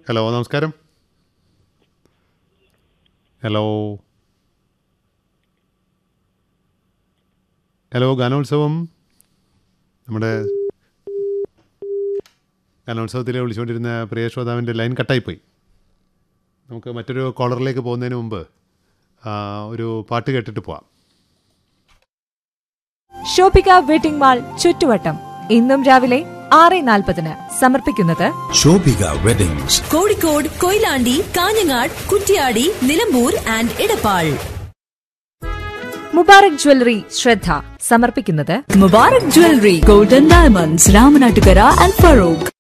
hello നമസ്കാരം hello hello ഗാനോത്സവം നമ്മുടെ ഗാനോത്സവത്തിൽ വിളിച്ചുകൊണ്ടിരുന്ന പ്രിയ ശ്രോതാവിൻ്റെ ലൈൻ കട്ടായിപ്പോയി നമുക്ക് മറ്റൊരു കോളറിലേക്ക് പോകുന്നതിന് മുമ്പ് ആ, ഒരു പാട്ട് കേട്ടിട്ട് പോവാം ഷോപ്പിക വെഡിംഗ് മാൾ ചുറ്റുവട്ടം ഇന്നും രാവിലെ ആറ് നാൽപ്പതിന് സമർപ്പിക്കുന്നത് Shobhika weddings Kozhikode Koyilandy Kanhangad Kuttiady Nilambur and Edappal Mubarak jewellery ശ്രദ്ധ സമർപ്പിക്കുന്നത് Mubarak jewellery golden diamonds Ramanattukara and Farooq